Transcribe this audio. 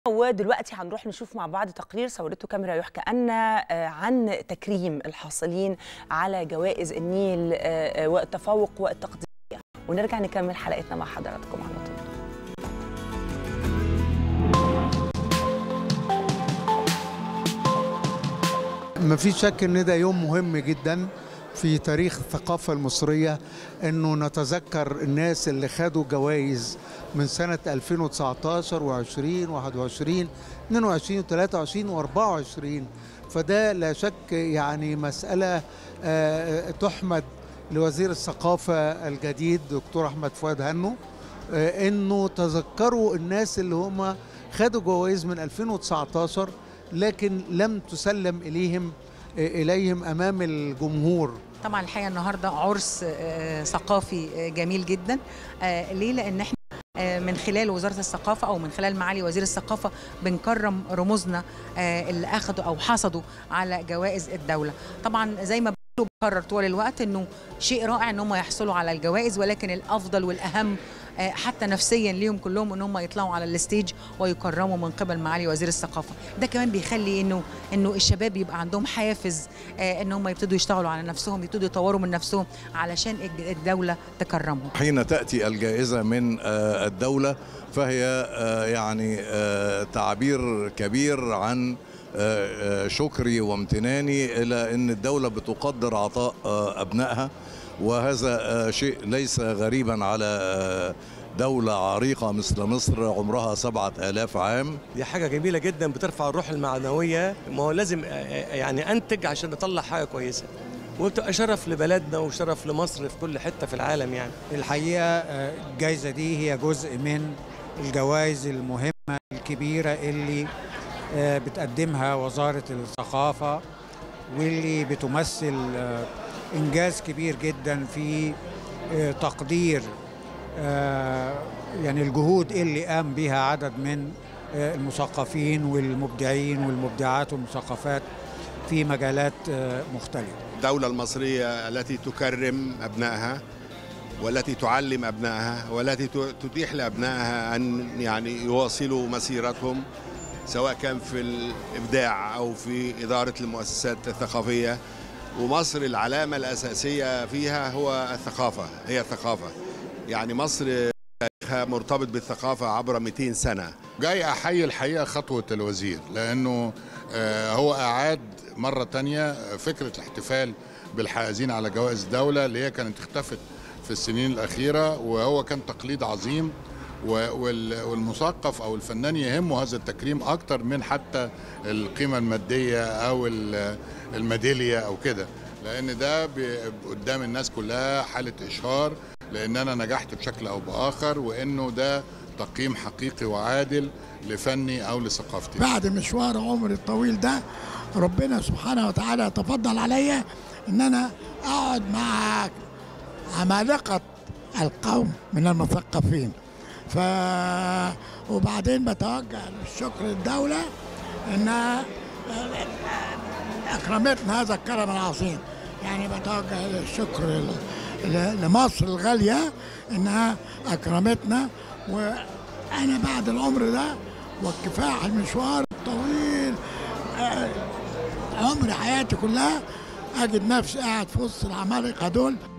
ودلوقتي هنروح نشوف مع بعض تقرير صورته كاميرا يحكى أن عن تكريم الحاصلين على جوائز النيل والتفوق والتقدير ونرجع نكمل حلقتنا مع حضراتكم على طول ما في شك ان ده يوم مهم جدا في تاريخ الثقافة المصرية انه نتذكر الناس اللي خدوا جوائز من سنة 2019 و20 21 22 23 و24 فده لا شك يعني مسألة تحمد لوزير الثقافة الجديد دكتور أحمد فؤاد هنو انه تذكروا الناس اللي هم خدوا جوائز من 2019 لكن لم تسلم اليهم اليهم امام الجمهور طبعا الحقيقه النهارده عرس ثقافي جميل جدا ليه لان احنا من خلال وزاره الثقافه او من خلال معالي وزير الثقافه بنكرم رموزنا اللي اخذوا او حصدوا على جوائز الدوله طبعا زي ما بكرر طول الوقت انه شيء رائع ان هم يحصلوا على الجوائز ولكن الافضل والاهم حتى نفسيا ليهم كلهم ان هم يطلعوا على الستيج ويكرموا من قبل معالي وزير الثقافه ده كمان بيخلي انه انه الشباب يبقى عندهم حافز ان هم يبتدوا يشتغلوا على نفسهم يبتدوا يطوروا من نفسهم علشان الدوله تكرمهم حين تاتي الجائزه من الدوله فهي يعني تعبير كبير عن شكري وامتناني الى ان الدوله بتقدر عطاء ابنائها وهذا شيء ليس غريبا على دولة عريقة مثل مصر عمرها سبعة آلاف عام دي حاجة جميلة جدا بترفع الروح المعنوية ما هو لازم يعني أنتج عشان نطلع حاجة كويسة وبتبقى شرف لبلدنا وشرف لمصر في كل حتة في العالم يعني الحقيقة الجائزة دي هي جزء من الجوائز المهمة الكبيرة اللي بتقدمها وزارة الثقافة واللي بتمثل انجاز كبير جدا في تقدير يعني الجهود اللي قام بها عدد من المثقفين والمبدعين والمبدعات والمثقفات في مجالات مختلفه. الدوله المصريه التي تكرم ابنائها والتي تعلم ابنائها والتي تتيح لابنائها ان يعني يواصلوا مسيرتهم سواء كان في الابداع او في اداره المؤسسات الثقافيه ومصر العلامة الأساسية فيها هو الثقافة هي الثقافة يعني مصر تاريخها مرتبط بالثقافة عبر 200 سنة جاي أحيي الحقيقة خطوة الوزير لأنه هو أعاد مرة تانية فكرة الاحتفال بالحائزين على جوائز الدولة اللي هي كانت اختفت في السنين الأخيرة وهو كان تقليد عظيم والمثقف او الفنان يهمه هذا التكريم اكتر من حتى القيمه الماديه او الميداليه او كده لان ده قدام الناس كلها حاله اشهار لان انا نجحت بشكل او باخر وانه ده تقييم حقيقي وعادل لفني او لثقافتي بعد مشوار عمري الطويل ده ربنا سبحانه وتعالى تفضل عليا ان انا اقعد مع عمالقه القوم من المثقفين ف وبعدين بتوجه بالشكر للدولة إنها أكرمتنا هذا الكرم العظيم يعني بتوجه الشكر لمصر الغالية إنها أكرمتنا وأنا بعد العمر ده والكفاح المشوار الطويل عمر حياتي كلها أجد نفسي قاعد في وسط العمالقة دول